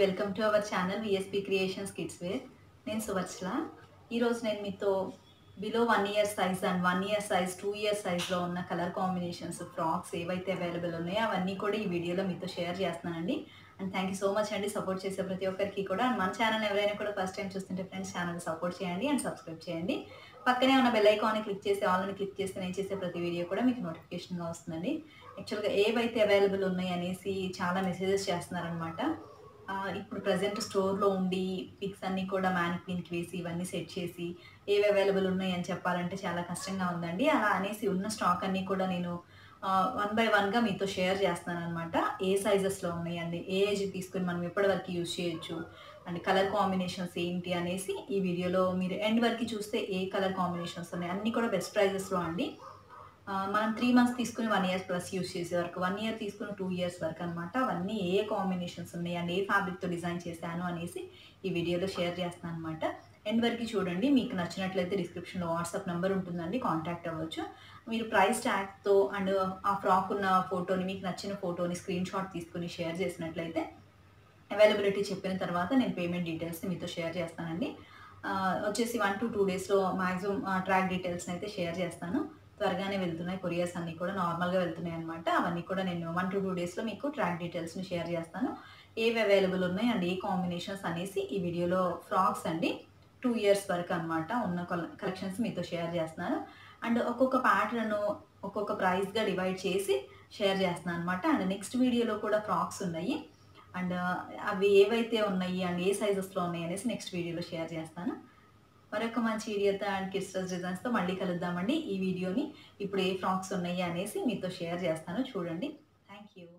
welcome to our channel VSP creations kids where నేను సువర్చల ఈరోజు నేను మీతో below one year size and one year size two year సైజ్లో ఉన్న కలర్ కాంబినేషన్స్ ఫ్రాక్స్ ఏవైతే అవైలబుల్ ఉన్నాయో అవన్నీ కూడా ఈ వీడియోలో మీతో షేర్ చేస్తున్నానండి and thank you so much అండి సపోర్ట్ చేసే ప్రతి ఒక్కరికి కూడా అండ్ మన ఛానల్ ఎవరైనా కూడా ఫస్ట్ టైం చూస్తుంటే ఫ్రెండ్స్ ఛానల్ సపోర్ట్ చేయండి అండ్ సబ్స్క్రైబ్ చేయండి పక్కనే ఉన్న బెల్ ఐకాన్ని క్లిక్ చేసి ఆల్ని క్లిక్ చేస్తే నేను చేసే ప్రతి వీడియో కూడా మీకు నోటిఫికేషన్గా వస్తుందండి యాక్చువల్గా ఏవైతే అవైలబుల్ ఉన్నాయి అనేసి చాలా మెసేజెస్ చేస్తున్నారనమాట ఇప్పుడు ప్రజెంట్ స్టోర్లో ఉండి పిక్స్ అన్నీ కూడా మ్యానిక్విన్కి వేసి ఇవన్నీ సెట్ చేసి ఏవి అవైలబుల్ ఉన్నాయి అని చెప్పాలంటే చాలా కష్టంగా ఉందండి అలా అనేసి ఉన్న స్టాక్ అన్నీ కూడా నేను వన్ బై వన్గా మీతో షేర్ చేస్తాను అనమాట ఏ సైజెస్లో ఉన్నాయండి ఏ ఏజ్ తీసుకుని మనం ఎప్పటివరకు యూజ్ చేయొచ్చు అండ్ కలర్ కాంబినేషన్స్ ఏంటి అనేసి ఈ వీడియోలో మీరు ఎండ్ వరకు చూస్తే ఏ కలర్ కాంబినేషన్స్ ఉన్నాయి అన్నీ కూడా బెస్ట్ ప్రైజెస్లో అండి ఆ, మనం త్రీ మంత్స్ తీసుకుని వన్ ఇయర్ ప్లస్ యూస్ చేసే వరకు వన్ ఇయర్ తీసుకుని టూ ఇయర్స్ వరకు అనమాట అవన్నీ ఏ ఏ కాంబినేషన్స్ ఉన్నాయి అండ్ ఏ ఫ్యాబ్రిక్తో డిజైన్ చేశాను అనేసి ఈ వీడియోలో షేర్ చేస్తాను అనమాట ఎండ్ వరకు చూడండి మీకు నచ్చినట్లయితే డిస్క్రిప్షన్లో వాట్సాప్ నెంబర్ ఉంటుందండి కాంటాక్ట్ అవ్వచ్చు మీరు ప్రైస్ ట్యాగ్తో అండ్ ఆ ఫ్రాక్ ఉన్న ఫోటోని మీకు నచ్చిన ఫోటోని స్క్రీన్ షాట్ తీసుకుని షేర్ చేసినట్లయితే అవైలబిలిటీ చెప్పిన తర్వాత నేను పేమెంట్ డీటెయిల్స్ మీతో షేర్ చేస్తానండి ఆ, వచ్చేసి వన్ టు టూ డేస్లో మ్యాక్సిమం ట్రాక్ డీటెయిల్స్ని అయితే షేర్ చేస్తాను త్వరగానే వెళ్తున్నాయి కొరియర్స్ అన్నీ కూడా నార్మల్గా వెళ్తున్నాయి అనమాట అవన్నీ కూడా నేను వన్ టు టూ డేస్లో మీకు ట్రాక్ డీటెయిల్స్ని షేర్ చేస్తాను ఏవి అవైలబుల్ ఉన్నాయి అండ్ ఏ కాంబినేషన్స్ అనేసి ఈ వీడియోలో ఫ్రాక్స్ అండి టూ ఇయర్స్ వరకు అనమాట ఉన్న కలెక్షన్స్ మీతో షేర్ చేస్తున్నాను అండ్ ఒక్కొక్క ప్యాటర్న్ ఒక్కొక్క ప్రైస్గా డివైడ్ చేసి షేర్ చేస్తున్నాను అనమాట అండ్ నెక్స్ట్ వీడియోలో కూడా ఫ్రాక్స్ ఉన్నాయి అండ్ అవి ఏవైతే ఉన్నాయి అండ్ ఏ సైజెస్లో ఉన్నాయి అనేసి నెక్స్ట్ వీడియోలో షేర్ చేస్తాను మరొక మంచి వీడియోతో అండ్ కిడ్స్ డిజైన్స్తో మళ్ళీ కలుద్దామండి ఈ వీడియోని ఇప్పుడు ఏ ఫ్రాక్స్ ఉన్నాయి అనేసి మీతో షేర్ చేస్తాను చూడండి థ్యాంక్ యూ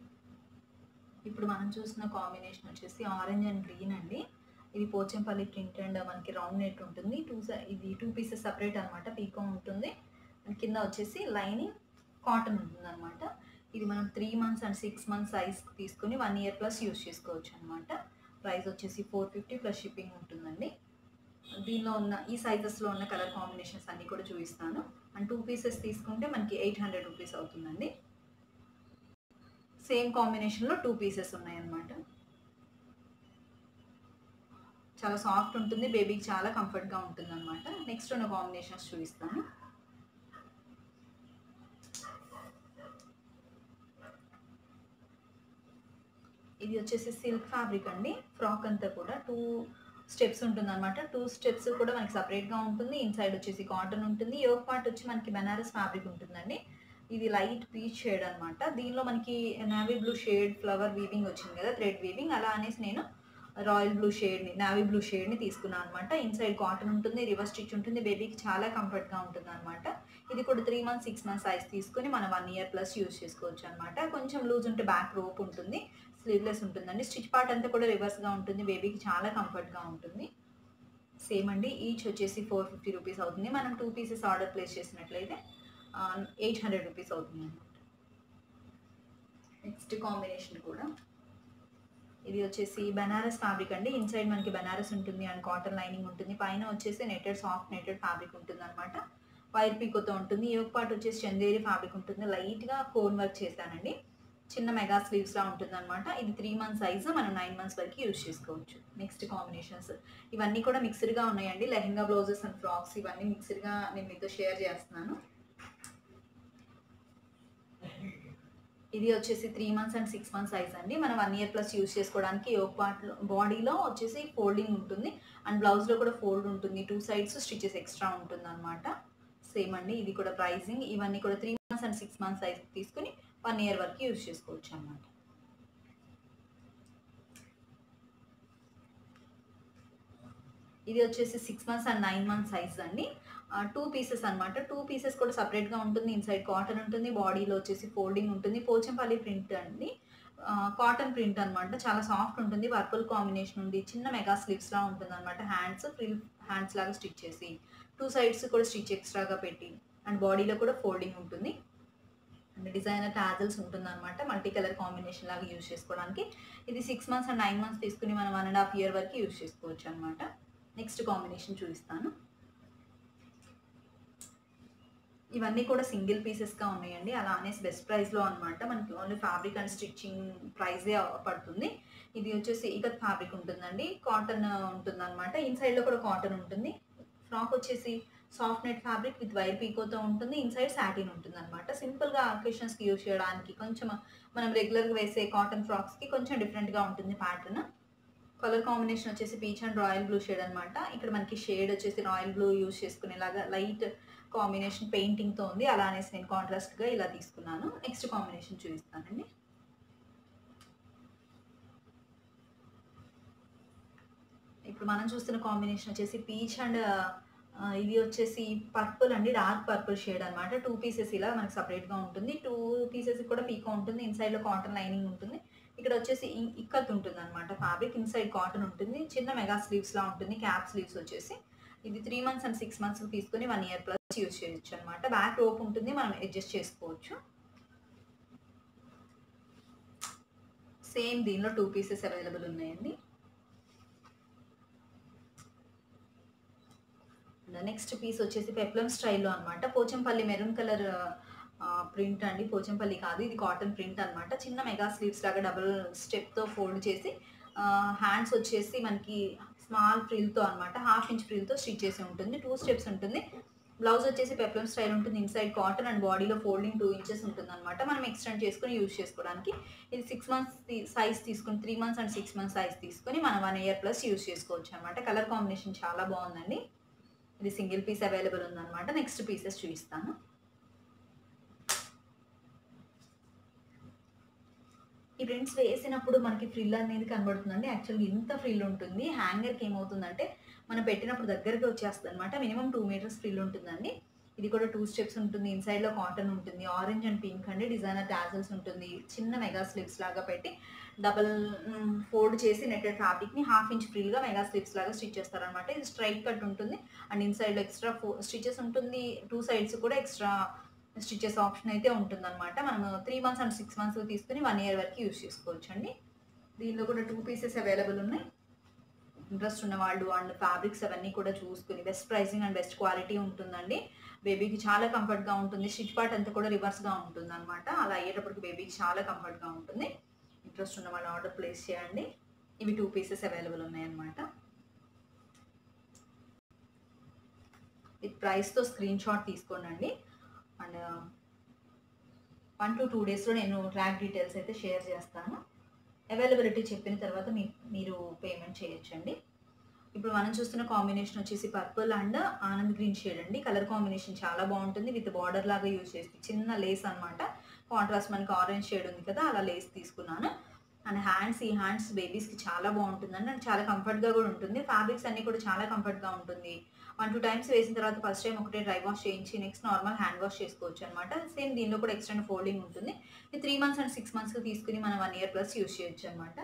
ఇప్పుడు మనం చూసిన కాంబినేషన్ వచ్చేసి ఆరెంజ్ అండ్ గ్రీన్ అండి ఇది పోచంపల్లి ప్రింట్ అండ్ మనకి రౌండ్ నెట్ ఉంటుంది టూ ఇది టూ పీసెస్ సపరేట్ అనమాట పీకో ఉంటుంది అండ్ కింద వచ్చేసి లైనింగ్ కాటన్ ఉంటుంది అనమాట ఇది మనం three months and six months size తీసుకొని వన్ ఇయర్ ప్లస్ యూస్ చేసుకోవచ్చు అనమాట ప్రైస్ వచ్చేసి ఫోర్ ఫిఫ్టీ ప్లస్ షిప్పింగ్ ఉంటుందండి దీనిలో ఉన్న ఈ సైజెస్లో ఉన్న కలర్ కాంబినేషన్స్ అన్నీ కూడా చూపిస్తాను అండ్ టూ పీసెస్ తీసుకుంటే మనకి ఎయిట్ హండ్రెడ్ రూపీస్ అవుతుందండి సేమ్ కాంబినేషన్లో టూ పీసెస్ ఉన్నాయన్నమాట చాలా సాఫ్ట్ ఉంటుంది బేబీకి చాలా కంఫర్ట్గా ఉంటుంది అనమాట నెక్స్ట్ ఉన్న కాంబినేషన్స్ చూపిస్తాను ఇది వచ్చేసి సిల్క్ ఫ్యాబ్రిక్ అండి ఫ్రాక్ అంతా కూడా టూ స్టెప్స్ ఉంటుంది అనమాట టూ స్టెప్స్ కూడా మనకి సపరేట్గా ఉంటుంది ఇన్సైడ్ వచ్చేసి కాటన్ ఉంటుంది యోగ్ పార్ట్ వచ్చి మనకి బెనారస్ ఫ్యాబ్రిక్ ఉంటుందండి ఇది లైట్ పీచ్ షేడ్ అనమాట దీనిలో మనకి navy blue shade flower weaving వచ్చింది కదా థ్రెడ్ వీవింగ్ అలా అనేసి నేను రాయల్ బ్లూ షేడ్ని నావీ బ్లూ షేడ్ని తీసుకున్నాను అనమాట ఇన్సైడ్ కాటన్ ఉంటుంది రివర్స్ స్టిచ్ ఉంటుంది బేబీకి చాలా కంఫర్ట్గా ఉంటుంది అనమాట ఇది కూడా three months six months size తీసుకొని మనం వన్ ఇయర్ ప్లస్ యూస్ చేసుకోవచ్చు అనమాట కొంచెం లూజ్ ఉంటే బ్యాక్ రోప్ ఉంటుంది స్లీవ్లెస్ ఉంటుందండి స్టిచ్ పార్ట్ అంతా కూడా రివర్స్గా ఉంటుంది బేబీకి చాలా కంఫర్ట్గా ఉంటుంది సేమ్ అండి ఈచ్ వచ్చేసి ఫోర్ ఫిఫ్టీ రూపీస్ అవుతుంది మనం టూ పీసెస్ ఆర్డర్ ప్లేస్ చేసినట్లయితే ఎయిట్ హండ్రెడ్ రూపీస్ అవుతుంది అనమాట నెక్స్ట్ కాంబినేషన్ కూడా ఇది వచ్చేసి బనారస్ ఫ్యాబ్రిక్ అండి ఇన్సైడ్ మనకి బనారస్ ఉంటుంది అండ్ కాటన్ లైనింగ్ ఉంటుంది పైన వచ్చేసి నెటెడ్ సాఫ్ట్ నెటెడ్ ఫ్యాబ్రిక్ ఉంటుంది అనమాట వైర్ పీకోతో ఉంటుంది ఈ ఒక పార్ట్ వచ్చేసి చందేరి ఫ్యాబ్రిక్ ఉంటుంది లైట్గా కోన్ వర్క్ చేశానండి చిన్న మెగా స్లీవ్స్లా ఉంటుంది అనమాట ఇది త్రీ మంత్స్ సైజ్ మనం నైన్ మంత్స్ వరకు యూజ్ చేసుకోవచ్చు నెక్స్ట్ కాంబినేషన్స్ ఇవన్నీ కూడా మిక్స్డ్గా ఉన్నాయండి లెహెంగా బ్లౌజెస్ అండ్ ఫ్రాక్స్ ఇవన్నీ మిక్స్డ్గా నేను మీతో షేర్ చేస్తున్నాను ఇది వచ్చేసి three months and six months size అండి మనం వన్ ఇయర్ ప్లస్ యూస్ చేసుకోవడానికి యోగ్ పార్ట్లో బాడీలో వచ్చేసి ఫోల్డింగ్ ఉంటుంది అండ్ బ్లౌజ్లో కూడా ఫోల్డ్ ఉంటుంది టూ సైడ్స్ స్టిచెస్ ఎక్స్ట్రా ఉంటుంది అనమాట సేమ్ అండి ఇది కూడా ప్రైజింగ్ ఇవన్నీ కూడా three months and six months size తీసుకుని వన్ ఇయర్ వరకు యూజ్ చేసుకోవచ్చు అనమాట ఇది వచ్చేసి six months and nine months size అండి టూ పీసెస్ అనమాట టూ పీసెస్ కూడా సపరేట్గా ఉంటుంది ఇన్సైడ్ కాటన్ ఉంటుంది బాడీలో వచ్చేసి ఫోల్డింగ్ ఉంటుంది పోచంపల్లి ప్రింట్ అండి కాటన్ ప్రింట్ అనమాట చాలా సాఫ్ట్ ఉంటుంది పర్పుల్ కాంబినేషన్ ఉంది చిన్న మెగా స్లీవ్స్లా ఉంటుంది అనమాట హ్యాండ్స్ ఫ్రిల్ హ్యాండ్స్ లాగా స్టిచ్ చేసి టూ సైడ్స్ కూడా స్టిచ్ ఎక్స్ట్రాగా పెట్టి అండ్ బాడీలో కూడా ఫోల్డింగ్ ఉంటుంది అండ్ డిజైనర్ టాజల్స్ ఉంటుంది అనమాట మల్టీ కలర్ కాంబినేషన్ లాగా యూజ్ చేసుకోవడానికి ఇది six months and nine months తీసుకుని మనం వన్ అండ్ హాఫ్ ఇయర్ వరకు యూజ్ చేసుకోవచ్చు అనమాట నెక్స్ట్ కాంబినేషన్ చూపిస్తాను ఇవన్నీ కూడా సింగిల్ పీసెస్గా ఉన్నాయండి అలా అనేసి బెస్ట్ ప్రైస్లో అనమాట మనకి ఓన్లీ ఫ్యాబ్రిక్ అండ్ స్టిచ్చింగ్ ప్రైజే పడుతుంది ఇది వచ్చేసి ఇకత్ ఫ్యాబ్రిక్ ఉంటుందండి కాటన్ ఉంటుంది అనమాట ఇన్సైడ్లో కూడా కాటన్ ఉంటుంది ఫ్రాక్ వచ్చేసి soft net fabric with wire పీకోతో ఉంటుంది ఇన్సైడ్ సాటిన్ ఉంటుంది అనమాట సింపుల్గా అకేషన్స్కి యూజ్ చేయడానికి కొంచెం మనం రెగ్యులర్గా వేసే కాటన్ ఫ్రాక్స్కి కొంచెం డిఫరెంట్గా ఉంటుంది ప్యాటర్న్ కలర్ కాంబినేషన్ వచ్చేసి peach and royal blue shade అనమాట ఇక్కడ మనకి షేడ్ వచ్చేసి రాయల్ బ్లూ యూజ్ చేసుకునేలాగా లైట్ కాంబినేషన్ పెయింటింగ్తో ఉంది అలా అనేసి నేను కాంట్రాస్ట్గా ఇలా తీసుకున్నాను నెక్స్ట్ కాంబినేషన్ చూపిస్తానండి ఇప్పుడు మనం చూస్తున్న కాంబినేషన్ వచ్చేసి పీచ్ అండ్ ఇది వచ్చేసి పర్పుల్ అండి డార్క్ పర్పుల్ షేడ్ అనమాట టూ పీసెస్ ఇలా మనకి సపరేట్గా ఉంటుంది టూ పీసెస్ కూడా పీకో ఉంటుంది ఇన్సైడ్లో కాటన్ లైనింగ్ ఉంటుంది ఇక్కడ వచ్చేసి ఇ- ఇక్కత్ ఉంటుంది అనమాట ఫ్యాబ్రిక్ ఇన్సైడ్ కాటన్ ఉంటుంది చిన్న మెగా స్లీవ్స్ లా ఉంటుంది క్యాప్ స్లీవ్స్ వచ్చేసి ఇది three months and six months తీసుకొని వన్ ఇయర్ ప్లస్ యూజ్ చేయొచ్చు అనమాట బ్యాక్ రోప్ ఉంటుంది మనం అడ్జస్ట్ చేసుకోవచ్చు సేమ్ దీనిలో టూ పీసెస్ అవైలబుల్ ఉన్నాయండి నెక్స్ట్ పీస్ వచ్చేసి పెప్లం స్టైల్లో అనమాట పోచంపల్లి మెరూన్ కలర్ ప్రింట్ అండి పోచంపల్లి కాదు ఇది కాటన్ ప్రింట్ అనమాట చిన్న మెగా స్లీవ్స్ లాగా డబుల్ స్టెప్తో ఫోల్డ్ చేసి హ్యాండ్స్ వచ్చేసి మనకి స్మాల్ ఫ్రిల్తో అనమాట హాఫ్ ఇంచ్ ఫ్రిల్తో స్టిచ్ చేసి ఉంటుంది టూ స్టెప్స్ ఉంటుంది బ్లౌజ్ వచ్చేసి పెప్లం స్టైల్ ఉంటుంది ఇన్సైడ్ కాటన్ అండ్ బాడీలో ఫోల్డింగ్ టూ ఇంచెస్ ఉంటుంది అనమాట మనం ఎక్స్టెండ్ చేసుకుని యూజ్ చేసుకోవడానికి ఇది సిక్స్ మంత్స్ సైజ్ తీసుకుని three months and six months size తీసుకొని మనం వన్ ఇయర్ ప్లస్ యూజ్ చేసుకోవచ్చు అనమాట కలర్ కాంబినేషన్ చాలా బాగుందండి ఇది సింగిల్ పీస్ అవైలబుల్ ఉందన్నమాట నెక్స్ట్ పీసెస్ చూపిస్తాను ఈ ప్రింట్స్ వేసినప్పుడు మనకి ఫ్రిల్ అనేది కనబడుతుందండి యాక్చువల్గా ఇంత ఫ్రిల్ ఉంటుంది హ్యాంగర్కి ఏమవుతుందంటే మనం పెట్టినప్పుడు దగ్గరికి వచ్చేస్తుంది అనమాట మినిమం టూ మీటర్స్ ఫ్రిల్ ఉంటుందండి ఇది కూడా టూ స్టెప్స్ ఉంటుంది ఇన్సైడ్లో కాటన్ ఉంటుంది ఆరెంజ్ అండ్ పింక్ అండి డిజైనర్ టాజల్స్ ఉంటుంది చిన్న మెగా స్లిప్స్ లాగా పెట్టి డబల్ ఫోల్డ్ చేసి నెట్టెడ్ ఫ్యాబ్రిక్ని హాఫ్ ఇంచ్ ఫ్రీల్గా మెగా స్లిప్స్ లాగా స్టిచ్ చేస్తారనమాట ఇది స్ట్రైట్ కట్ ఉంటుంది అండ్ ఇన్సైడ్లో ఎక్స్ట్రా ఫో స్టిచెస్ ఉంటుంది టూ సైడ్స్ కూడా ఎక్స్ట్రా స్టిచెస్ ఆప్షన్ అయితే ఉంటుందన్నమాట మనం three months and six months తీసుకుని వన్ ఇయర్ వరకు యూస్ చేసుకోవచ్చు అండి దీనిలో కూడా టూ పీసెస్ అవైలబుల్ ఉన్నాయి ఇంట్రెస్ట్ ఉన్న వాళ్ళు అండ్ ఫ్యాబ్రిక్స్ అవన్నీ కూడా చూసుకుని best pricing and best quality ఉంటుందండి బేబీకి చాలా కంఫర్ట్గా ఉంటుంది స్టిచ్ పార్ట్ అంతా కూడా రివర్స్గా ఉంటుంది అనమాట అలా అయ్యేటప్పటికి బేబీకి చాలా కంఫర్ట్గా ఉంటుంది ఇంట్రెస్ట్ ఉన్న వాళ్ళు ఆర్డర్ ప్లేస్ చేయండి ఇవి టూ పీసెస్ అవైలబుల్ ఉన్నాయన్నమాట ఇది ప్రైస్తో స్క్రీన్ షాట్ తీసుకోండి అండ్ వన్ టు టూ డేస్లో నేను ట్రాక్ డీటెయిల్స్ అయితే షేర్ చేస్తాను అవైలబిలిటీ చెప్పిన తర్వాత మీ మీరు పేమెంట్ చేయొచ్చండి ఇప్పుడు మనం చూస్తున్న కాంబినేషన్ వచ్చేసి పర్పుల్ అండ్ ఆనంద్ గ్రీన్ షేడ్ అండి కలర్ కాంబినేషన్ చాలా బాగుంటుంది విత్ బార్డర్ లాగా యూజ్ చేసి చిన్న లేస్ అనమాట కాంట్రాస్ట్ మనకి ఆరెంజ్ షేడ్ ఉంది కదా అలా లేస్ తీసుకున్నాను అండ్ హ్యాండ్స్ ఈ హ్యాండ్స్ బేబీస్కి చాలా బాగుంటుందండి అండ్ చాలా కంఫర్ట్గా కూడా ఉంటుంది ఫ్యాబ్రిక్స్ అన్నీ కూడా చాలా కంఫర్ట్గా ఉంటుంది వన్ టూ టైమ్స్ వేసిన తర్వాత ఫస్ట్ టైం ఒకటే డ్రై వాష్ చేయించి నెక్స్ట్ నార్మల్ హ్యాండ్ వాష్ చేసుకోవచ్చు అనమాట సేమ్ దీనిలో కూడా ఎక్స్టెండ్ ఫోల్డింగ్ ఉంటుంది ఇది three months and six months తీసుకుని మనం వన్ ఇయర్ ప్లస్ యూస్ చేయొచ్చు అనమాట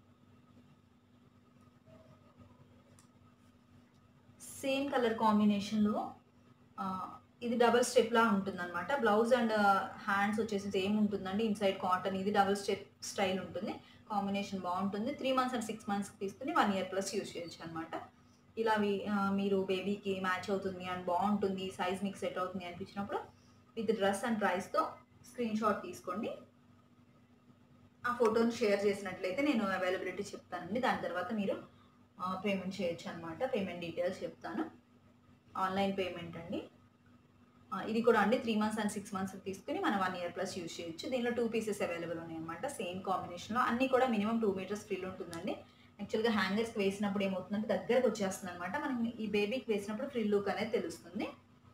సేమ్ కలర్ కాంబినేషన్లో ఇది డబల్ స్టెప్లా ఉంటుంది అనమాట బ్లౌజ్ అండ్ హ్యాండ్స్ వచ్చేసి సేమ్ ఉంటుందండి ఇన్సైడ్ కాటన్ ఇది డబల్ స్టెప్ స్టైల్ ఉంటుంది కాంబినేషన్ బాగుంటుంది three months and six months తీసుకుని వన్ ఇయర్ ప్లస్ యూస్ చేయొచ్చు అనమాట ఇలా వి- ఆ, మీరు బేబీకి మ్యాచ్ అవుతుంది అండ్ బాగుంటుంది సైజ్ మీకు సెట్ అవుతుంది అనిపించినప్పుడు విత్ డ్రెస్ అండ్ ప్రైస్తో స్క్రీన్ షాట్ తీసుకోండి ఆ ఫోటోని షేర్ చేసినట్లయితే నేను అవైలబిలిటీ చెప్తానండి దాని తర్వాత మీరు పేమెంట్ చేయొచ్చు అనమాట పేమెంట్ డీటెయిల్స్ చెప్తాను ఆన్లైన్ పేమెంట్ అండి ఆ, ఇది కూడా అండి three months and six months తీసుకుని మనం వన్ ఇయర్ ప్లస్ యూజ్ చేయొచ్చు దీనిలో టూ పీసెస్ అవైలబుల్ ఉన్నాయి అనమాట సేమ్ కాంబినేషన్లో అన్నీ కూడా మినిమం టూ మీటర్స్ ఫ్రీల్ ఉంటుందండి యాక్చువల్గా హ్యాంగర్స్కి వేసినప్పుడు ఏమవుతుందంటే దగ్గరకు వచ్చేస్తుంది అనమాట మనం ఈ బేబీకి వేసినప్పుడు ఫ్రీ లుక్ అనేది తెలుస్తుంది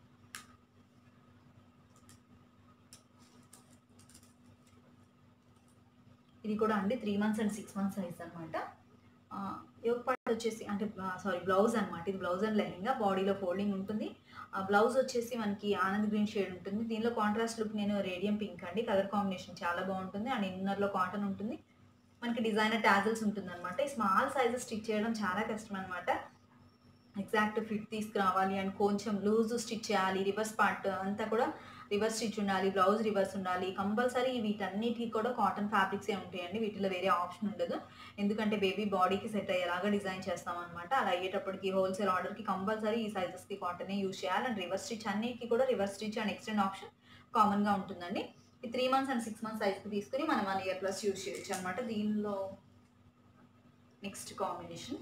ఇది కూడా అండి three months and six months size అనమాట యోగ పార్ట్ వచ్చేసి అంటే సారీ బ్లౌజ్ అనమాట ఇది బ్లౌజ్ అండ్ లెహెంగా బాడీలో ఫోల్డింగ్ ఉంటుంది ఆ బ్లౌజ్ వచ్చేసి మనకి ఆనంద్ గ్రీన్ షేడ్ ఉంటుంది దీనిలో కాంట్రాస్ట్ లుక్ నేను రేడియం పింక్ అండి కలర్ కాంబినేషన్ చాలా బాగుంటుంది అండ్ ఇన్నర్లో కాటన్ ఉంటుంది మనకి డిజైనర్ టాజల్స్ ఉంటుంది అనమాట ఈ స్మాల్ సైజెస్ స్టిచ్ చేయడం చాలా కష్టం అనమాట ఎగ్జాక్ట్ ఫిట్ తీసుకురావాలి అండ్ కొంచెం లూజ్ స్టిచ్ చేయాలి రివర్స్ పార్ట్ అంతా కూడా రివర్స్ స్టిచ్ ఉండాలి బ్లౌజ్ రివర్స్ ఉండాలి కంపల్సరీ వీటన్నిటికీ కూడా కాటన్ ఫ్యాబ్రిక్సే ఉంటాయండి వీటిలో వేరే ఆప్షన్ ఉండదు ఎందుకంటే బేబీ బాడీకి సెట్ అయ్యేలాగా డిజైన్ చేస్తాం అనమాట అలా అయ్యేటప్పటికి హోల్సేల్ ఆర్డర్కి కంపల్సరీ ఈ సైజెస్కి కాటనే యూజ్ చేయాలి అండ్ రివర్స్ స్టిచ్ అన్నిటికీ కూడా reverse stitch and extend option కామన్గా ఉంటుందండి ఈ three months and six months సైజ్కి తీసుకుని మనం వన్ ఇయర్ ప్లస్ యూజ్ చేయొచ్చు అనమాట దీనిలో నెక్స్ట్ కాంబినేషన్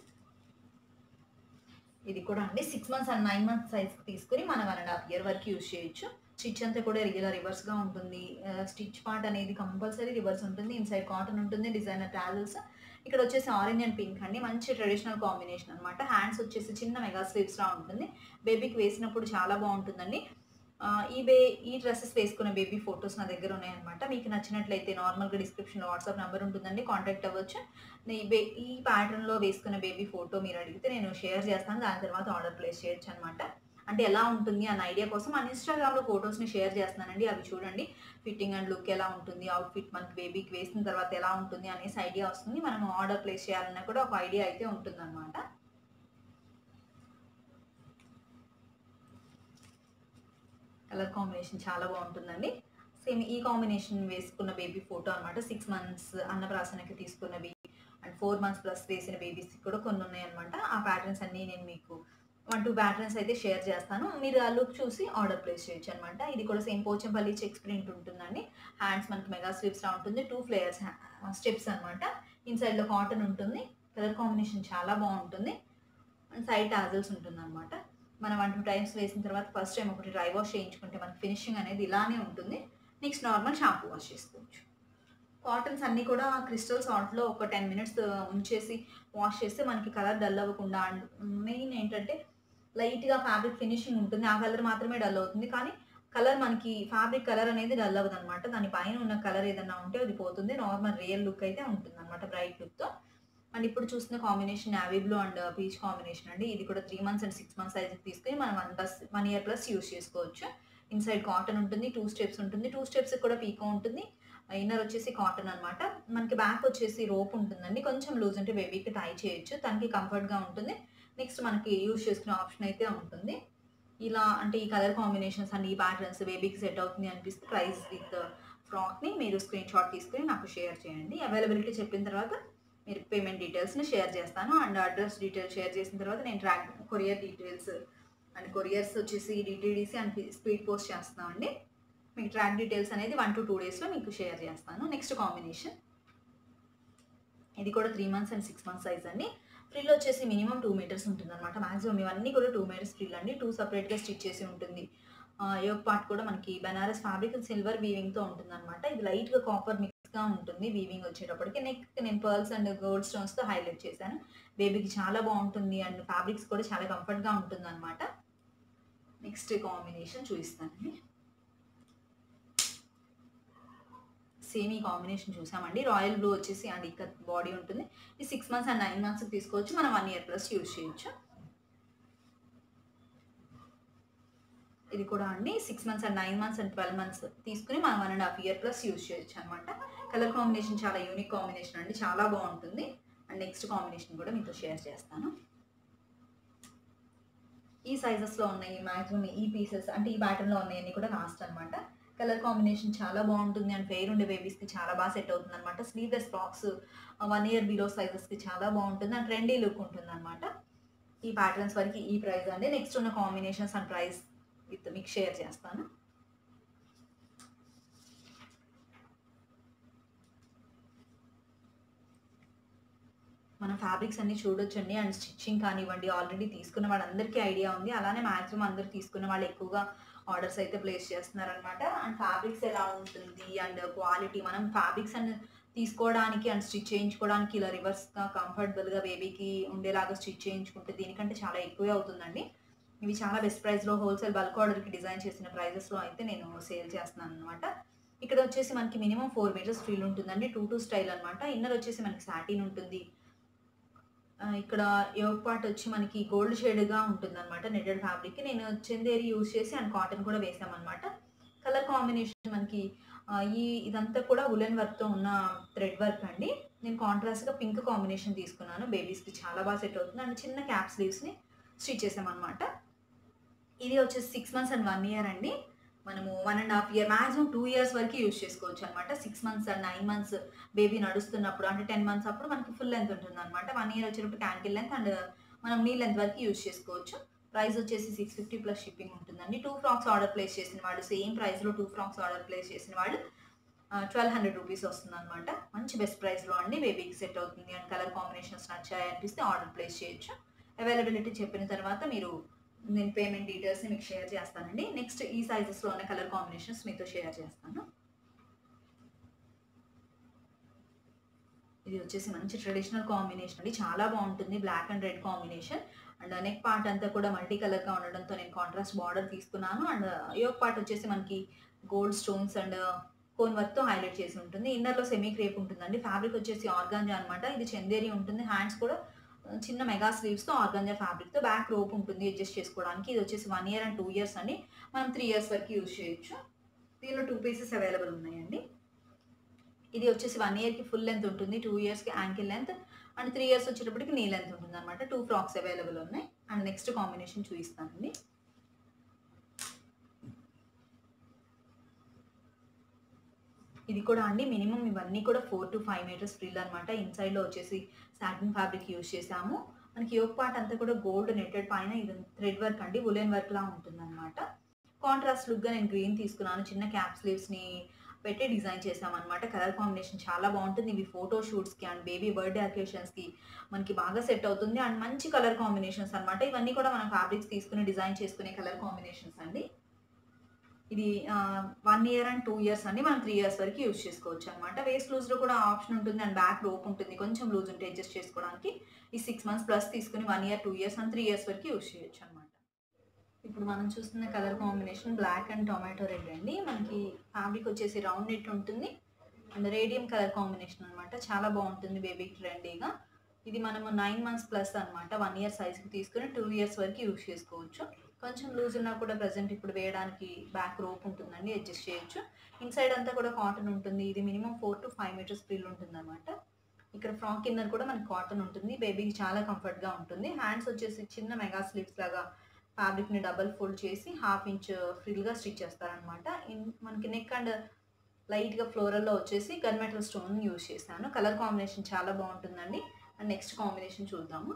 ఇది కూడా అండి six months and nine months సైజ్కి తీసుకుని మనం వన్ అండ్ హాఫ్ ఇయర్ వరకు యూజ్ చేయొచ్చు స్టిచ్ అంతా కూడా ఇలా రివర్స్గా ఉంటుంది స్టిచ్ పార్ట్ అనేది కంపల్సరీ రివర్స్ ఉంటుంది ఇన్సైడ్ కాటన్ ఉంటుంది డిజైనర్ టాజల్స్ ఇక్కడ వచ్చేసి ఆరెంజ్ అండ్ పింక్ అండి మంచి ట్రెడిషనల్ కాంబినేషన్ అనమాట హ్యాండ్స్ వచ్చేసి చిన్న మెగా స్లీవ్స్లా ఉంటుంది బేబీకి వేసినప్పుడు చాలా బాగుంటుందండి ఆ, ఈ బే ఈ డ్రెస్సెస్ వేసుకున్న బేబీ ఫొటోస్ నా దగ్గర ఉన్నాయన్నమాట మీకు నచ్చినట్లయితే నార్మల్గా డిస్క్రిప్షన్లో వాట్సాప్ నెంబర్ ఉంటుందండి కాంటాక్ట్ అవ్వచ్చు ఈ బే ఈ ప్యాటర్న్లో వేసుకున్న బేబీ ఫోటో మీరు అడిగితే నేను షేర్ చేస్తాను దాని తర్వాత ఆర్డర్ ప్లేస్ చేయొచ్చు అనమాట అంటే ఎలా ఉంటుంది అన్న ఐడియా కోసం మన ఇన్స్టాగ్రామ్లో ఫొటోస్ని షేర్ చేస్తున్నానండి అవి చూడండి ఫిట్టింగ్ అండ్ లుక్ ఎలా ఉంటుంది అవుట్ఫిట్ మనకి బేబీకి వేసిన తర్వాత ఎలా ఉంటుంది అనేసి ఐడియా వస్తుంది మనం ఆర్డర్ ప్లేస్ చేయాలన్నా కూడా ఒక ఐడియా అయితే ఉంటుందన్నమాట కలర్ కాంబినేషన్ చాలా బాగుంటుందండి సేమ్ ఈ కాంబినేషన్ వేసుకున్న బేబీ ఫోటో అనమాట సిక్స్ మంత్స్ అన్నప్రాసనకి తీసుకున్నవి అండ్ ఫోర్ మంత్స్ ప్లస్ వేసిన బేబీస్ కూడా కొన్ని ఉన్నాయన్నమాట ఆ ప్యాటర్న్స్ అన్నీ నేను మీకు వన్ టూ ప్యాటర్న్స్ అయితే షేర్ చేస్తాను మీరు ఆ లుక్ చూసి ఆర్డర్ ప్లేస్ చేయొచ్చు అనమాట ఇది కూడా సేమ్ పోచంపల్లి చెక్స్ ప్రింట్ ఉంటుందండి హ్యాండ్స్ మనకి మెగా స్లీవ్స్లా ఉంటుంది టూ ఫ్లేయర్స్ స్టెప్స్ అనమాట ఇన్సైడ్లో కాటన్ ఉంటుంది కలర్ కాంబినేషన్ చాలా బాగుంటుంది అండ్ సైడ్ టాజల్స్ ఉంటుంది అనమాట మనం వన్ టూ టైమ్స్ వేసిన తర్వాత ఫస్ట్ టైం ఒకటి డ్రై వాష్ చేయించుకుంటే మనకి ఫినిషింగ్ అనేది ఇలానే ఉంటుంది నెక్స్ట్ నార్మల్ షాంపూ వాష్ చేసుకోవచ్చు కాటన్స్ అన్నీ కూడా క్రిస్టల్ సాల్ట్లో ఒక టెన్ మినిట్స్ ఉంచేసి వాష్ చేస్తే మనకి కలర్ డల్ అవ్వకుండా అండ్ మెయిన్ ఏంటంటే లైట్గా ఫ్యాబ్రిక్ ఫినిషింగ్ ఉంటుంది ఆ కలర్ మాత్రమే డల్ అవుతుంది కానీ కలర్ మనకి ఫ్యాబ్రిక్ కలర్ అనేది డల్ అవ్వదు అనమాట దాని పైన ఉన్న కలర్ ఏదన్నా ఉంటే అది పోతుంది నార్మల్ రియల్ లుక్ అయితే ఉంటుంది అనమాట బ్రైట్ లుక్తో అండ్ ఇప్పుడు చూసిన combination navy blue and peach combination అండి ఇది కూడా three months and six months size తీసుకుని మనం one plus one year plus use చేసుకోవచ్చు ఇన్సైడ్ కాటన్ ఉంటుంది టూ స్టెప్స్ ఉంటుంది టూ స్టెప్స్ కూడా పీకో ఉంటుంది ఇన్నర్ వచ్చేసి కాటన్ అనమాట మనకి బ్యాక్ వచ్చేసి రోప్ ఉంటుందండి కొంచెం లూజ్ ఉంటే బేబీకి టై చేయొచ్చు తనకి కంఫర్ట్గా ఉంటుంది నెక్స్ట్ మనకి యూజ్ చేసుకునే ఆప్షన్ అయితే ఉంటుంది ఇలా అంటే ఈ కలర్ కాంబినేషన్స్ అండ్ ఈ ప్యాటర్న్స్ బేబీకి సెట్ అవుతుంది అనిపిస్తే ప్రైస్ విత్ ఫ్రాక్ని మీరు స్క్రీన్ షాట్ తీసుకుని నాకు షేర్ చేయండి అవైలబిలిటీ చెప్పిన తర్వాత మీరు పేమెంట్ డీటెయిల్స్ని షేర్ చేస్తాను అండ్ అడ్రస్ డీటెయిల్స్ షేర్ చేసిన తర్వాత నేను track courier details and couriers వచ్చేసి డిటీడీసీ అండ్ స్పీడ్ పోస్ట్ చేస్తామండి మీకు ట్రాక్ డీటెయిల్స్ అనేది వన్ టు టూ డేస్లో మీకు షేర్ చేస్తాను నెక్స్ట్ కాంబినేషన్ ఇది కూడా three months and six months size అండి ఫ్రిల్ వచ్చేసి మినిమం టూ మీటర్స్ ఉంటుంది అనమాట మాక్సిమం ఇవన్నీ కూడా టూ మీటర్స్ ఫ్రిల్ అండి టూ సపరేట్గా స్టిచ్ చేసి ఉంటుంది యోగ్ పార్ట్ కూడా మనకి బనారస్ ఫ్యాబ్రిక్ సిల్వర్ వీవింగ్తో ఉంటుంది అనమాట ఇది లైట్గా కాపర్ మిక్స్గా ఉంటుంది వీవింగ్ వచ్చేటప్పటికి నెక్ నేను పర్ల్స్ అండ్ గోల్డ్ స్టోన్స్తో హైలైట్ చేశాను బేబీకి చాలా బాగుంటుంది అండ్ ఫ్యాబ్రిక్స్ కూడా చాలా కంఫర్ట్గా ఉంటుంది అనమాట నెక్స్ట్ కాంబినేషన్ చూపిస్తానండి సేమ్ ఈ కాంబినేషన్ చూసామండి రాయల్ బ్లూ వచ్చేసి అండ్ ఇక్కడ బాడీ ఉంటుంది ఈ సిక్స్ మంత్స్ అండ్ నైన్ మంత్స్కి తీసుకోవచ్చు మనం వన్ ఇయర్ ప్లస్ యూజ్ చేయొచ్చు ఇది కూడా అండి six months and nine months and twelve months తీసుకుని మనం one and half year plus use చేయొచ్చు అనమాట కలర్ కాంబినేషన్ చాలా యూనిక్ కాంబినేషన్ అండి చాలా బాగుంటుంది అండ్ నెక్స్ట్ కాంబినేషన్ కూడా మీతో షేర్ చేస్తాను ఈ సైజెస్లో ఉన్నాయి మ్యాక్సిమం ఈ పీసెస్ అంటే ఈ ప్యాటర్న్లో ఉన్నాయన్నీ కూడా లాస్ట్ అనమాట కలర్ కాంబినేషన్ చాలా బాగుంటుంది అండ్ ఫెయిర్ ఉండే బేబీస్కి చాలా బాగా సెట్ అవుతుంది అనమాట sleeveless frocks one year below సైజెస్కి చాలా బాగుంటుంది అండ్ ట్రెండీ లుక్ ఉంటుంది అనమాట ఈ ప్యాటర్న్స్ వరకు ఈ ప్రైస్ అండి నెక్స్ట్ ఉన్న కాంబినేషన్స్ అండ్ ప్రైస్ విత్ మీకు షేర్ చేస్తాను మన ఫ్యాబ్రిక్స్ అన్ని చూడొచ్చండి అండ్ స్టిచ్చింగ్ కానివ్వండి ఆల్రెడీ తీసుకున్న వాళ్ళందరికీ ఐడియా ఉంది అలానే మ్యాక్సిమం అందరు తీసుకున్న వాళ్ళు ఎక్కువగా ఆర్డర్స్ అయితే ప్లేస్ చేస్తున్నారనమాట అండ్ ఫ్యాబ్రిక్స్ ఎలా ఉంటుంది అండ్ క్వాలిటీ మనం ఫ్యాబ్రిక్స్ అండ్ తీసుకోవడానికి అండ్ స్టిచ్ చేయించుకోవడానికి ఇలా రివర్స్గా కంఫర్టబుల్గా బేబీకి ఉండేలాగా స్టిచ్ చేయించుకుంటే దీనికంటే చాలా ఎక్కువే అవుతుందండి ఇవి చాలా బెస్ట్ ప్రైస్లో హోల్సేల్ బల్క్ ఆర్డర్కి డిజైన్ చేసిన ప్రైజెస్లో అయితే నేను సేల్ చేస్తున్నాను అనమాట ఇక్కడ వచ్చేసి మనకి మినిమం ఫోర్ మీటర్స్ ఫ్రీల్ ఉంటుందండి టూ టూ స్టైల్ అనమాట ఇన్నర్ వచ్చేసి మనకి సాటిన్ ఉంటుంది ఆ, ఇక్కడ యోగ్ పార్ట్ వచ్చి మనకి గోల్డ్ షేడ్గా ఉంటుంది అనమాట నెటెడ్ ఫ్యాబ్రిక్ నేను చందేరి యూజ్ చేసి అండ్ కాటన్ కూడా వేసామన్నమాట కలర్ కాంబినేషన్ మనకి ఆ, ఈ ఇదంతా కూడా ఉలెన్ వర్క్తో ఉన్న థ్రెడ్ వర్క్ అండి నేను కాంట్రాస్ట్గా పింక్ కాంబినేషన్ తీసుకున్నాను బేబీస్కి చాలా బాగా సెట్ అవుతుంది అండ్ చిన్న క్యాప్ స్లీవ్స్ని స్టిచ్ చేసామన్నమాట ఇది వచ్చేసి six months and one year అండి మనము one and half year maximum two years వరకు యూజ్ చేసుకోవచ్చు అనమాట six months and nine months baby నడుస్తున్నప్పుడు అంటే టెన్ మంత్స్ అప్పుడు మనకి ఫుల్ లెంత్ ఉంటుంది అనమాట వన్ ఇయర్ వచ్చేటప్పుడు క్యాంకిల్ లెంత్ అండ్ మనం నీ లెంత్ వరకు యూజ్ చేసుకోవచ్చు ప్రైస్ వచ్చేసి సిక్స్ ఫిఫ్టీ ప్లస్ షిప్పింగ్ ఉంటుందండి టూ ఫ్రాక్స్ ఆర్డర్ ప్లేస్ చేసిన వాడు సేమ్ ప్రైస్లో టూ ఫ్రాక్స్ ఆర్డర్ ప్లేస్ చేసిన వాడు ట్వెల్వ్ హండ్రెడ్ రూపీస్ వస్తుంది అనమాట మంచి బెస్ట్ ప్రైస్లో అండి బేబీకి సెట్ అవుతుంది అండ్ కలర్ కాంబినేషన్స్ నచ్చాయి అనిపిస్తే ఆర్డర్ ప్లేస్ చేయొచ్చు అవైలబిలిటీ చెప్పిన తర్వాత మీరు నేను పేమెంట్ డీటెయిల్స్ మీకు షేర్ చేస్తానండి నెక్స్ట్ ఈ సైజెస్లో ఉన్న కలర్ కాంబినేషన్స్ మీతో షేర్ చేస్తాను ఇది వచ్చేసి మంచి ట్రెడిషనల్ కాంబినేషన్ అండి చాలా బాగుంటుంది black and red combination and neck part అంతా కూడా మల్టీ కలర్గా ఉండడంతో నేను కాంట్రాస్ట్ బార్డర్ తీసుకున్నాను అండ్ యోక్ పార్ట్ వచ్చేసి మనకి గోల్డ్ స్టోన్స్ అండ్ కోన్ వర్క్తో హైలైట్ చేసి ఉంటుంది ఇన్నర్లో సెమీ క్రేప్ ఉంటుందండి ఫ్యాబ్రిక్ వచ్చేసి ఆర్గాంజా అనమాట ఇది చందేరి ఉంటుంది హ్యాండ్స్ కూడా చిన్న మెగా స్లీవ్స్తో ఆర్గాంజా ఫ్యాబ్రిక్తో బ్యాక్ రోప్ ఉంటుంది అడ్జస్ట్ చేసుకోవడానికి ఇది వచ్చేసి one year and two years అండి మనం త్రీ ఇయర్స్ వరకు యూజ్ చేయొచ్చు దీనిలో టూ పీసెస్ అవైలబుల్ ఉన్నాయండి ఇది వచ్చేసి వన్ ఇయర్కి ఫుల్ లెంత్ ఉంటుంది టూ ఇయర్స్కి ankle length and three years వచ్చేటప్పటికి నీ లెంత్ ఉంటుంది అనమాట టూ ఫ్రాక్స్ అవైలబుల్ ఉన్నాయి అండ్ నెక్స్ట్ కాంబినేషన్ చూపిస్తానండి ఇది కూడా అండి మినిమం ఇవన్నీ కూడా four to five metres frill అనమాట ఇన్సైడ్లో వచ్చేసి సాటిన్ ఫ్యాబ్రిక్ యూజ్ చేసాము మనకి యోగ్ పార్ట్ అంతా కూడా గోల్డ్ నెట్టెడ్ పైన ఇది థ్రెడ్ వర్క్ అండి ఉలెన్ వర్క్ లా ఉంటుంది అనమాట కాంట్రాస్ట్ లుక్గా నేను గ్రీన్ తీసుకున్నాను చిన్న క్యాప్ స్లీవ్స్ని పెట్టి డిజైన్ చేసామన్నమాట కలర్ కాంబినేషన్ చాలా బాగుంటుంది ఇవి ఫోటో షూట్స్కి అండ్ బేబీ బర్త్డే అకేషన్స్కి మనకి బాగా సెట్ అవుతుంది అండ్ మంచి కలర్ కాంబినేషన్స్ అనమాట ఇవన్నీ కూడా మనం ఫ్యాబ్రిక్స్ తీసుకుని డిజైన్ చేసుకునే కలర్ కాంబినేషన్స్ అండి ఇది one year and two years అండి మనం త్రీ ఇయర్స్ వరకు యూజ్ చేసుకోవచ్చు అనమాట వేస్ట్ లూజ్లో కూడా ఆప్షన్ ఉంటుంది అండ్ బ్యాక్ రోప్ ఉంటుంది కొంచెం లూజ్ ఉంటే అడ్జస్ట్ చేసుకోవడానికి ఈ సిక్స్ మంత్స్ ప్లస్ తీసుకుని one year two years and three years వరకు యూజ్ చేయొచ్చు అనమాట ఇప్పుడు మనం చూస్తున్న colour combination black and tomato red అండి మనకి ఫ్యాబ్రిక్ వచ్చేసి రౌండ్ నెట్ ఉంటుంది అండ్ రేడియం కలర్ కాంబినేషన్ అనమాట చాలా బాగుంటుంది బేబీకి ట్రెండీగా ఇది మనము నైన్ మంత్స్ ప్లస్ అనమాట వన్ ఇయర్ సైజ్కి తీసుకుని టూ ఇయర్స్ వరకు యూజ్ చేసుకోవచ్చు కొంచెం లూజ్ ఉన్నా కూడా ప్రజెంట్ ఇప్పుడు వేయడానికి బ్యాక్ రోప్ ఉంటుందండి అడ్జస్ట్ చేయొచ్చు ఇన్సైడ్ అంతా కూడా కాటన్ ఉంటుంది ఇది minimum four to five metres frill ఉంటుంది అనమాట ఇక్కడ ఫ్రాక్ కింద కూడా మనకి కాటన్ ఉంటుంది బేబీకి చాలా కంఫర్ట్గా ఉంటుంది హ్యాండ్స్ వచ్చేసి చిన్న మెగా స్లీవ్స్ లాగా ఫ్యాబ్రిక్ని డబల్ ఫోల్డ్ చేసి హాఫ్ ఇంచ్ ఫ్రిల్గా స్టిచ్ చేస్తారనమాట మనకి నెక్ అండ్ లైట్గా ఫ్లోరల్లో వచ్చేసి గన్ మెటల్ స్టోన్ యూజ్ చేశాను కలర్ కాంబినేషన్ చాలా బాగుంటుందండి అండ్ నెక్స్ట్ కాంబినేషన్ చూద్దాము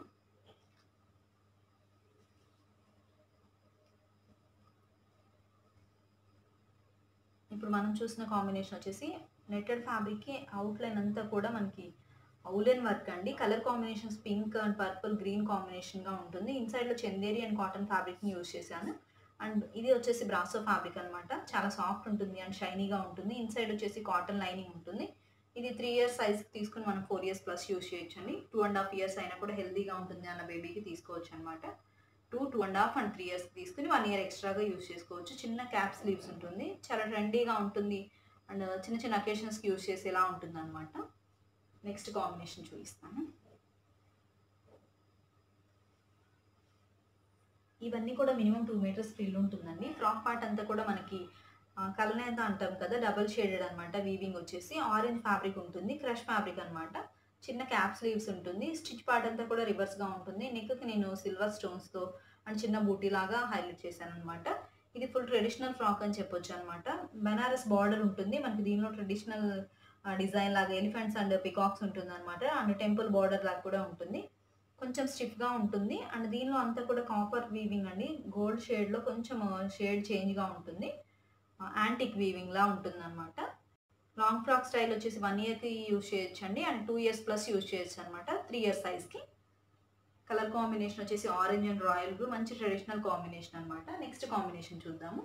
ఇప్పుడు మనం చూసిన కాంబినేషన్ వచ్చేసి నెట్టెడ్ ఫ్యాబ్రిక్కి అవుట్లైన్ అంతా కూడా మనకి అవులెన్ వర్క్ అండి colour combinations pink and purple green కాంబినేషన్గా ఉంటుంది ఇన్సైడ్లో చందేరి అండ్ కాటన్ ఫ్యాబ్రిక్ని యూజ్ చేశాను అండ్ ఇది వచ్చేసి బ్రాసో ఫ్యాబ్రిక్ అనమాట చాలా సాఫ్ట్ ఉంటుంది అండ్ షైనీగా ఉంటుంది ఇన్సైడ్ వచ్చేసి కాటన్ లైనింగ్ ఉంటుంది ఇది త్రీ ఇయర్స్ సైజ్ తీసుకుని మనం ఫోర్ ఇయర్స్ ప్లస్ యూజ్ చేయొచ్చు అండి టూ అండ్ హాఫ్ ఇయర్స్ అయినా కూడా హెల్తీగా ఉంటుంది అన్న బేబీకి తీసుకోవచ్చు అనమాట two two and half and three years తీసుకుని వన్ ఇయర్ ఎక్స్ట్రాగా యూజ్ చేసుకోవచ్చు చిన్న క్యాప్ స్లీవ్స్ ఉంటుంది చాలా ట్రెండీగా ఉంటుంది అండ్ చిన్న చిన్న అకేషన్స్కి యూజ్ చేసేలా ఉంటుంది అనమాట నెక్స్ట్ కాంబినేషన్ చూపిస్తాను ఇవన్నీ కూడా మినిమం టూ మీటర్స్ ఫిల్ ఉంటుందండి ఫ్రాక్ పార్ట్ అంతా కూడా మనకి కలనేత అంటాం కదా డబల్ షేడెడ్ అనమాట వీవింగ్ వచ్చేసి ఆరెంజ్ ఫ్యాబ్రిక్ ఉంటుంది క్రష్ ఫ్యాబ్రిక్ అనమాట చిన్న క్యాప్ స్లీవ్స్ ఉంటుంది స్టిచ్ పార్ట్ అంతా కూడా రివర్స్గా ఉంటుంది నెక్కి నేను సిల్వర్ స్టోన్స్తో అండ్ చిన్న బూటీ లాగా హైలైట్ చేశాను అనమాట ఇది ఫుల్ ట్రెడిషనల్ ఫ్రాక్ అని చెప్పొచ్చు అనమాట బెనారస్ బార్డర్ ఉంటుంది మనకి దీనిలో ట్రెడిషనల్ డిజైన్ లాగా ఎలిఫెంట్స్ అండ్ పికాక్స్ ఉంటుంది అనమాట అండ్ టెంపుల్ బార్డర్ లాగా కూడా ఉంటుంది కొంచెం స్టిఫ్గా ఉంటుంది అండ్ దీనిలో అంతా కూడా కాపర్ వీవింగ్ అండి గోల్డ్ షేడ్లో కొంచెం షేడ్ చేంజ్గా ఉంటుంది యాంటిక్ వీవింగ్ లా ఉంటుంది అనమాట లాంగ్ ఫ్రాక్ స్టైల్ వచ్చేసి వన్ ఇయర్కి యూజ్ చేయొచ్చు అండి and two years plus use చేయొచ్చు అనమాట త్రీ ఇయర్స్ సైజ్కి కలర్ కాంబినేషన్ వచ్చేసి ఆరెంజ్ అండ్ రాయల్ బ్లూ మంచి ట్రెడిషనల్ కాంబినేషన్ అనమాట నెక్స్ట్ కాంబినేషన్ చూద్దాము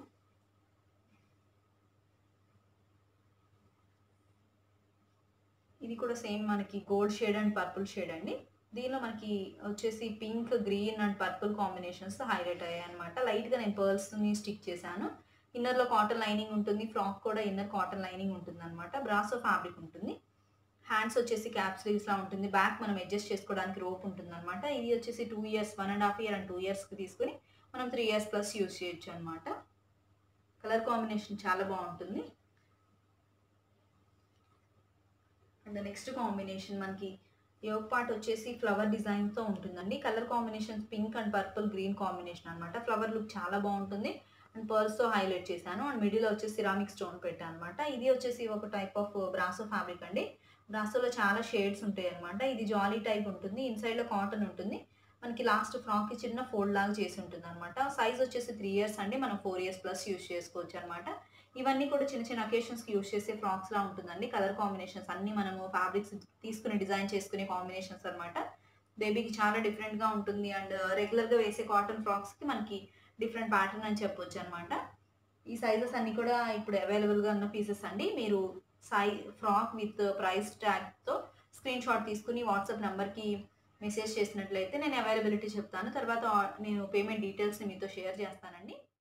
ఇది కూడా సేమ్ మనకి gold shade and purple shade అండి దీనిలో మనకి వచ్చేసి pink green and purple combinations highlight అయ్యాయి అనమాట లైట్గా నేను పర్ల్స్ని స్టిక్ చేశాను ఇన్నర్లో కాటన్ లైనింగ్ ఉంటుంది ఫ్రాక్ కూడా ఇన్నర్ కాటన్ లైనింగ్ ఉంటుంది అనమాట బ్రాసో ఫ్యాబ్రిక్ ఉంటుంది హ్యాండ్స్ వచ్చేసి క్యాప్ స్లీవ్స్లా ఉంటుంది బ్యాక్ మనం అడ్జస్ట్ చేసుకోవడానికి రోప్ ఉంటుంది అనమాట ఇది వచ్చేసి two years one and half year and two ఇయర్స్కి తీసుకుని మనం త్రీ ఇయర్స్ ప్లస్ యూజ్ చేయొచ్చు అనమాట కలర్ కాంబినేషన్ చాలా బాగుంటుంది అండ్ నెక్స్ట్ కాంబినేషన్ మనకి యోగ్ పార్ట్ వచ్చేసి ఫ్లవర్ డిజైన్తో ఉంటుందండి colour combination pink and purple green combination అనమాట ఫ్లవర్ లుక్ చాలా బాగుంటుంది అండ్ పర్ల్స్తో హైలైట్ చేశాను అండ్ మిడిల్ వచ్చేసి సిరామిక్ స్టోన్ పెట్టాను అనమాట ఇది వచ్చేసి ఒక టైప్ ఆఫ్ బ్రాసో ఫ్యాబ్రిక్ అండి బ్రాసోలో చాలా షేడ్స్ ఉంటాయి అనమాట ఇది జాలీ టైప్ ఉంటుంది ఇన్సైడ్లో కాటన్ ఉంటుంది మనకి లాస్ట్ ఫ్రాక్కి చిన్న ఫోల్డ్ లాగా చేసి ఉంటుంది అనమాట సైజ్ వచ్చేసి త్రీ ఇయర్స్ అండి మనం ఫోర్ ఇయర్స్ ప్లస్ యూస్ చేసుకోవచ్చు అనమాట ఇవన్నీ కూడా చిన్న చిన్న అకేషన్స్కి యూస్ చేసే ఫ్రాక్స్ లా ఉంటుందండి కలర్ కాంబినేషన్స్ అన్ని మనము ఫ్యాబ్రిక్స్ తీసుకుని డిజైన్ చేసుకునే కాంబినేషన్స్ అనమాట బేబీకి చాలా డిఫరెంట్గా ఉంటుంది అండ్ రెగ్యులర్గా వేసే కాటన్ ఫ్రాక్స్కి మనకి డిఫరెంట్ ప్యాటర్న్ అని చెప్పొచ్చు అనమాట ఈ సైజెస్ అన్ని కూడా ఇప్పుడు అవైలబుల్గా ఉన్న పీసెస్ అండి మీరు సై ఫ్రాక్ విత్ ప్రైస్ ట్యాగ్తో స్క్రీన్ షాట్ తీసుకుని వాట్సాప్ నెంబర్కి మెసేజ్ చేసినట్లయితే నేను అవైలబిలిటీ చెప్తాను తర్వాత నేను పేమెంట్ డీటెయిల్స్ని మీతో షేర్ చేస్తానండి